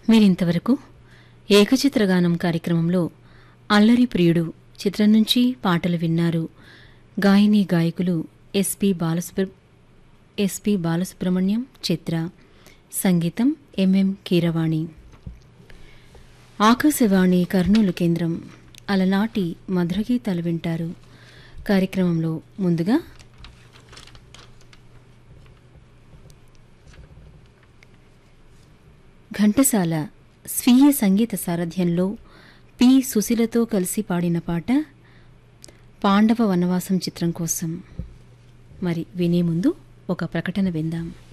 మీరింతవరకు ఏకచిత్రగానం కార్యక్రమంలో అల్లరి ప్రియుడు చిత్రం నుంచి పాటలు విన్నారు గాయని గాయకులు ఎస్పి బాలసుబ్ర ఎస్పి బాలసుబ్రహ్మణ్యం చిత్ర సంగీతం ఎంఎం కీరవాణి ఆకాశవాణి కర్నూలు కేంద్రం అలనాటి మధురగీతాలు వింటారు కార్యక్రమంలో ముందుగా ఘంటసాల స్వీయ సంగీత సారథ్యంలో పి సుశీలతో కలిసి పాడిన పాట పాండవ వనవాసం చిత్రం కోసం మరి వినే ముందు ఒక ప్రకటన విందాం